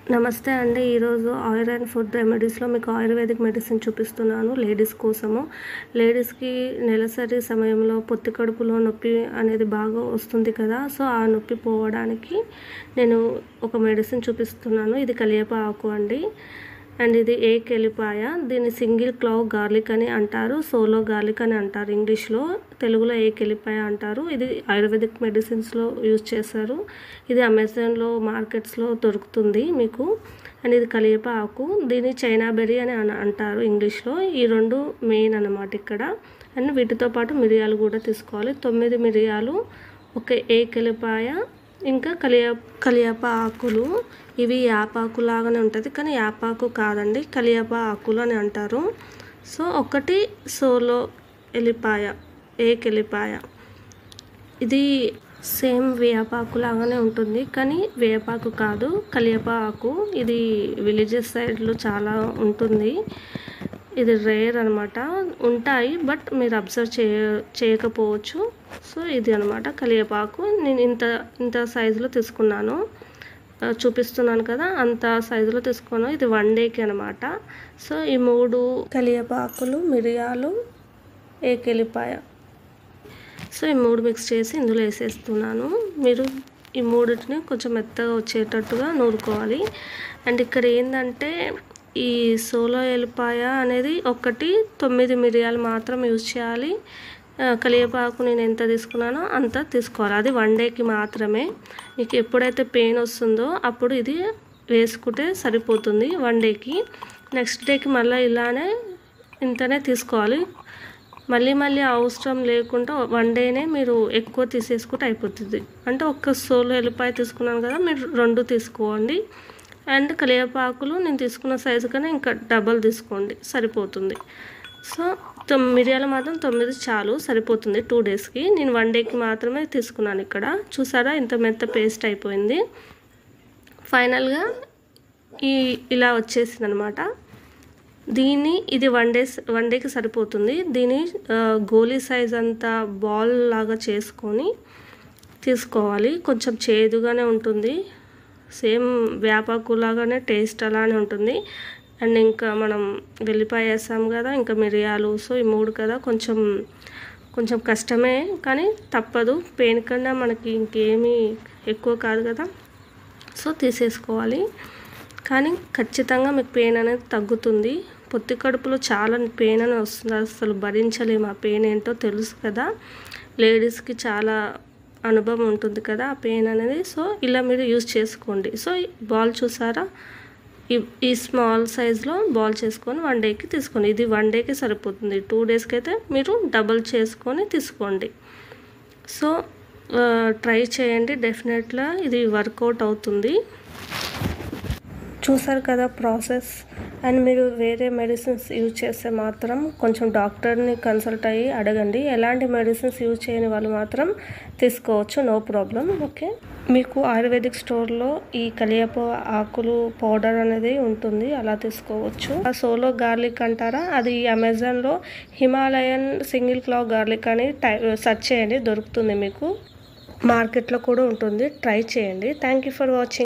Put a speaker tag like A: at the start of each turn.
A: నమస్తే అండి ఈరోజు ఆయుర్ అండ్ ఫుడ్ రెమెడీస్లో మీకు ఆయుర్వేదిక్ మెడిసిన్ చూపిస్తున్నాను లేడీస్ కోసము లేడీస్కి నెలసరి సమయంలో పొత్తి కడుపులో నొప్పి అనేది బాగా వస్తుంది కదా సో ఆ నొప్పి పోవడానికి నేను ఒక మెడిసిన్ చూపిస్తున్నాను ఇది కలియప ఆకు అండి అండ్ ఇది ఏక్ ఎలిపాయ దీన్ని సింగిల్ క్లవ్ గార్లిక్ అని అంటారు సోలో గార్లిక్ అని అంటారు ఇంగ్లీష్లో తెలుగులో ఏక్ ఎలిపాయ అంటారు ఇది ఆయుర్వేదిక్ మెడిసిన్స్లో యూజ్ చేస్తారు ఇది అమెజాన్లో మార్కెట్స్లో దొరుకుతుంది మీకు అండ్ ఇది కలియప ఆకు దీన్ని చైనా బెర్రీ అని అన- అంటారు ఇంగ్లీష్లో ఈ రెండు మెయిన్ అన్నమాట ఇక్కడ అండ్ వీటితో పాటు మిరియాలు కూడా తీసుకోవాలి తొమ్మిది మిరియాలు ఒక ఏక్ ఎలిపాయ ఇంకా కలియా కలియాప ఆకులు ఇవి యాపాకు లాగానే ఉంటుంది కానీ యాపాకు కాదండి కలియాప ఆకులు అని అంటారు సో ఒకటి సోలో ఎలిపాయ ఏక్ ఎలిపాయ ఇది సేమ్ వేపాకు లాగానే ఉంటుంది కానీ వేపాకు కాదు కలియప ఆకు ఇది విలేజెస్ సైడ్లో చాలా ఉంటుంది ఇది రేర్ అనమాట ఉంటాయి బట్ మీరు అబ్జర్వ్ చేయ చేయకపోవచ్చు సో ఇది అనమాట కలియపాకు నేను ఇంత ఇంత సైజులో తీసుకున్నాను ఆ, చూపిస్తున్నాను కదా అంత సైజులో తీసుకున్నాను ఇది వన్ డేకి అనమాట సో ఈ మూడు కలియపాకులు మిరియాలు ఏకెలిపాయ సో ఈ మూడు మిక్స్ చేసి ఇందులో వేసేస్తున్నాను మీరు ఈ మూడింటిని కొంచెం మెత్తగా వచ్చేటట్టుగా నూరుకోవాలి అండ్ ఇక్కడ ఏంటంటే ఈ సోలో ఎల్లిపాయ అనేది ఒకటి తొమ్మిది మిరియాలు మాత్రం యూజ్ చేయాలి ఆ, కలియపాకు నేను ఎంత తీసుకున్నానో అంత తీసుకోవాలి అది వన్ డేకి మాత్రమే మీకు ఎప్పుడైతే పెయిన్ వస్తుందో అప్పుడు ఇది వేసుకుంటే సరిపోతుంది వన్ డేకి నెక్స్ట్ డేకి మళ్ళీ ఇలానే ఇంతనే తీసుకోవాలి మళ్ళీ మళ్ళీ అవసరం లేకుండా వన్ డేనే మీరు ఎక్కువ తీసేసుకుంటే అయిపోతుంది అంటే ఒక్క సోలో ఎల్లిపాయ తీసుకున్నాను కదా మీరు రెండు తీసుకోండి అండ్ కలియపాకులు నేను తీసుకున్న సైజు కన్నా ఇంకా డబల్ తీసుకోండి సరిపోతుంది సో తొమ్ మిరియాలు మాత్రం తొమ్మిది చాలు సరిపోతుంది టూ డేస్కి నేను వన్ డేకి మాత్రమే తీసుకున్నాను ఇక్కడ చూసారా ఇంత మెత్త పేస్ట్ అయిపోయింది ఫైనల్గా ఈ ఇలా వచ్చేసింది అనమాట దీన్ని ఇది వన్ డేస్ వన్ డేకి సరిపోతుంది దీన్ని ఆ, గోలీ సైజ్ అంతా బాల్ లాగా చేసుకొని తీసుకోవాలి కొంచెం చేదుగానే ఉంటుంది సేమ్ వేపాకు లాగానే టేస్ట్ అలానే ఉంటుంది అండ్ ఇంకా మనం వెల్లిపాయ వేసాం కదా ఇంకా మిరియాలు సో ఈ మూడు కదా కొంచెం కొంచెం కష్టమే కానీ తప్పదు పెయిన్ కన్నా మనకి ఇంకేమీ ఎక్కువ కాదు కదా సో తీసేసుకోవాలి కానీ ఖచ్చితంగా మీకు పెయిన్ అనేది తగ్గుతుంది పొత్తి కడుపులో చాలా పెయిన్ అని వస్తుంది అసలు భరించలేము ఆ పెయిన్ ఏంటో తెలుసు కదా లేడీస్కి చాలా అనుభవం ఉంటుంది కదా ఆ పెయిన్ అనేది సో ఇలా మీరు యూజ్ చేసుకోండి సో ఈ బాల్ చూసారా ఈ ఈ స్మాల్ సైజ్లో బాల్ చేసుకొని వన్ డేకి తీసుకోండి ఇది వన్ డేకి సరిపోతుంది టూ డేస్కి అయితే మీరు డబల్ చేసుకొని తీసుకోండి సో ట్రై చేయండి డెఫినెట్గా ఇది వర్కౌట్ అవుతుంది చూసారు కదా ప్రాసెస్ అండ్ మీరు వేరే మెడిసిన్స్ యూజ్ చేస్తే మాత్రం కొంచెం డాక్టర్ని కన్సల్ట్ అయ్యి అడగండి ఎలాంటి మెడిసిన్స్ యూజ్ చేయని వాళ్ళు మాత్రం తీసుకోవచ్చు నో ప్రాబ్లం ఓకే మీకు ఆయుర్వేదిక్ స్టోర్లో ఈ కలియప ఆకులు పౌడర్ అనేది ఉంటుంది అలా తీసుకోవచ్చు ఆ సోలో గార్లిక్ అంటారా అది అమెజాన్లో హిమాలయన్ సింగిల్ క్లావ్ గార్లిక్ అని టై సెర్చ్ చేయండి దొరుకుతుంది మీకు మార్కెట్లో కూడా ఉంటుంది ట్రై చేయండి థ్యాంక్ యూ ఫర్ వాచింగ్